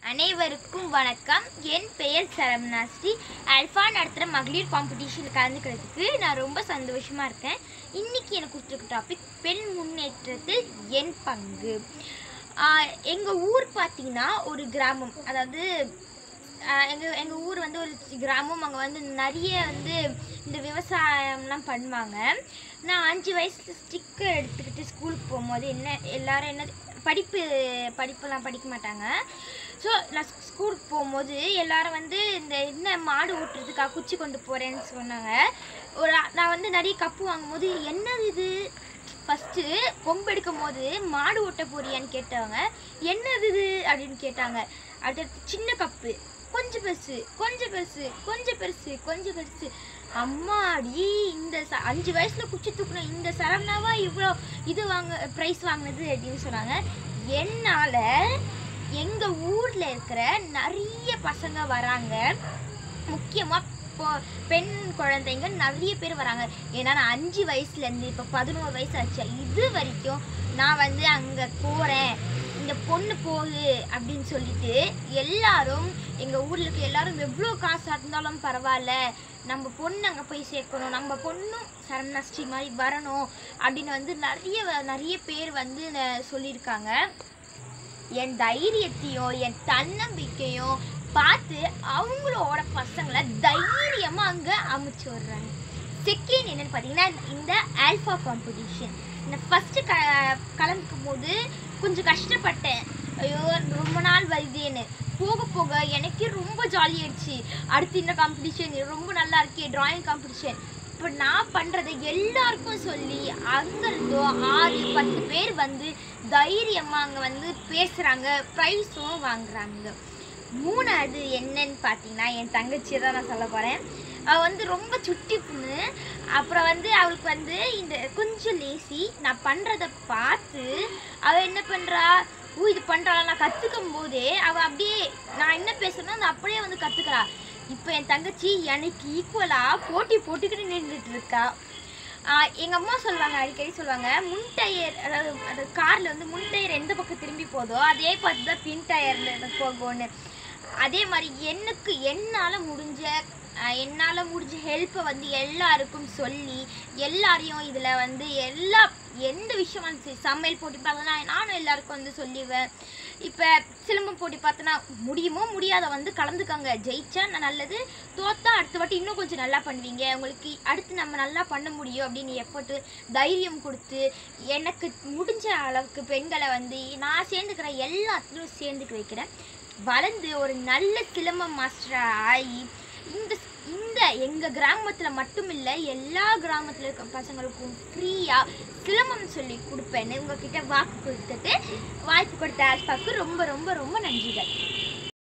அனைவருக்கும் வணக்கம் என் பெயர் சரவணா ஸ்ரீ அல்ஃபா நடத்துகிற மகளிர் காம்படிஷனில் கலந்துக்கிறதுக்கு நான் ரொம்ப சந்தோஷமாக இருக்கேன் இன்னைக்கு எனக்கு கொடுத்துருக்க டாபிக் பெண் முன்னேற்றத்தில் என் பங்கு எங்கள் ஊர் பார்த்தீங்கன்னா ஒரு கிராமம் அதாவது எங்கள் எங்கள் ஊர் வந்து ஒரு கிராமம் அங்கே வந்து நிறைய வந்து இந்த விவசாயம்லாம் பண்ணுவாங்க நான் அஞ்சு வயசில் ஸ்டிக்கர் எடுத்துக்கிட்டு ஸ்கூலுக்கு போகும்போது என்ன எல்லாரும் என்ன படிப்பு படிப்பெல்லாம் படிக்க மாட்டாங்க ஸோ நான் ஸ்கூலுக்கு போகும்போது எல்லாரும் வந்து இந்த என்ன மாடு ஓட்டுறதுக்காக குச்சி கொண்டு போகிறேன்னு சொன்னாங்க ஒரு நான் வந்து நிறைய கப்பு வாங்கும்போது என்னது இது ஃபஸ்ட்டு கொம்பு எடுக்கும் போது மாடு ஓட்ட போறியான்னு கேட்டவங்க என்னது இது அப்படின்னு கேட்டாங்க அடுத்து சின்ன கப்பு கொஞ்சம் பெருசு கொஞ்சம் பெருசு கொஞ்சம் பெருசு கொஞ்சம் பெருசு அம்மாடி இந்த ச அஞ்சு வயசுல குச்சி தூக்குன இந்த சரவணாவா இவ்வளோ இது வாங்க ப்ரைஸ் வாங்கினது அப்படின்னு சொன்னாங்க என்னால் எங்கள் ஊரில் இருக்கிற நிறைய பசங்க வராங்க முக்கியமாக இப்போ பெண் குழந்தைங்க நிறைய பேர் வராங்க ஏன்னா நான் அஞ்சு வயசுலேருந்து இப்போ பதினோரு வயசு ஆச்சு இது வரைக்கும் நான் வந்து அங்கே போகிறேன் இந்த பொண்ணு போகுது அப்படின்னு சொல்லிட்டு எல்லாரும் எங்கள் ஊரில் இருக்க எல்லாரும் எவ்வளோ காசு இருந்தாலும் பரவாயில்ல நம்ம பொண்ணு அங்கே போய் சேர்க்கணும் நம்ம பொண்ணும் சரவணா ஸ்ரீ மாதிரி வரணும் அப்படின்னு வந்து நிறைய நிறைய பேர் வந்து ந- சொல்லியிருக்காங்க என் தைரியத்தையும் என் தன்னம்பிக்கையும் பார்த்து அவங்களோட பசங்களை தைரியமா அங்க அமைச்சு விடுறாங்க செகண்ட் என்னன்னு பார்த்தீங்கன்னா இந்த ஆல்ஃபா காம்படிஷன் நான் ஃபர்ஸ்ட் க கலந்துக்கும் போது கொஞ்சம் கஷ்டப்பட்டேன் ஐயோ ரொம்ப நாள் வருதேன்னு போக போக எனக்கே ரொம்ப ஜாலியாயிடுச்சு அடுத்து இந்த காம்படிஷன் ரொம்ப நல்லா இருக்கே டிராயிங் காம்படிஷன் இப்போ நான் பண்ணுறதை எல்லாருக்கும் சொல்லி அங்கேருந்தோ ஆறு பத்து பேர் வந்து தைரியமாக அங்கே வந்து பேசுகிறாங்க ப்ரைஸும் வாங்குறாங்க மூணாவது என்னன்னு பார்த்தீங்கன்னா என் தங்கச்சியை தான் நான் சொல்ல போகிறேன் அவள் வந்து ரொம்ப சுட்டி பொண்ணு அப்புறம் வந்து அவளுக்கு வந்து இந்த கொஞ்சம் லேசி நான் பண்ணுறத பார்த்து அவள் என்ன பண்ணுறா ஊ இது பண்ணுறாளா நான் கற்றுக்கும் போதே அவள் அப்படியே நான் என்ன பேசுறேனோ அதை அப்படியே வந்து கற்றுக்கிறா இப்போ என் தங்கச்சி எனக்கு ஈக்குவலாக போட்டி போட்டுக்கிட்டு நின்றுட்டு இருக்கா ஆஹ் எங்க அம்மா சொல்லுவாங்க அடிக்கடி சொல்லுவாங்க முன் டயர் அதாவது அந்த கார்ல வந்து முன் டயர் எந்த பக்கம் திரும்பி போதோ அதே பார்த்து தான் பின் டயர்ல போகும்னு அதே மாதிரி எனக்கு என்னால் முடிஞ்ச ஆஹ் என்னால முடிஞ்ச ஹெல்ப்பை வந்து எல்லாருக்கும் சொல்லி எல்லாரையும் இதில் வந்து எல்லா எந்த விஷயமா சரி சமையல் போட்டி பார்த்தனா நானும் எல்லாருக்கும் வந்து சொல்லிடுவேன் இப்போ சிலம்பம் போட்டி பார்த்தோன்னா முடியுமோ முடியாத வந்து கலந்துக்கங்க ஜெயிச்சா நான் நல்லது தோத்தா அடுத்த வாட்டி இன்னும் கொஞ்சம் நல்லா பண்ணுவீங்க உங்களுக்கு அடுத்து நம்ம நல்லா பண்ண முடியும் அப்படின்னு எஃபர்ட்டு தைரியம் கொடுத்து எனக்கு முடிஞ்ச அளவுக்கு பெண்களை வந்து நான் சேர்ந்துக்கிற எல்லாத்துலையும் சேர்ந்துக்க வைக்கிறேன் வளர்ந்து ஒரு நல்ல சிலம்பம் மாஸ்டராக ஆகி இந்த இந்த எங்கள் கிராமத்தில் மட்டும் இல்லை எல்லா கிராமத்தில் இருக்க பசங்களுக்கும் ஃப்ரீயாக சிலம்பம் சொல்லி கொடுப்பேன்னு உங்ககிட்ட வாக்கு கொடுத்துட்டு வாய்ப்பு கொடுத்த ஆல்பாக்கு ரொம்ப ரொம்ப ரொம்ப நன்றிகள்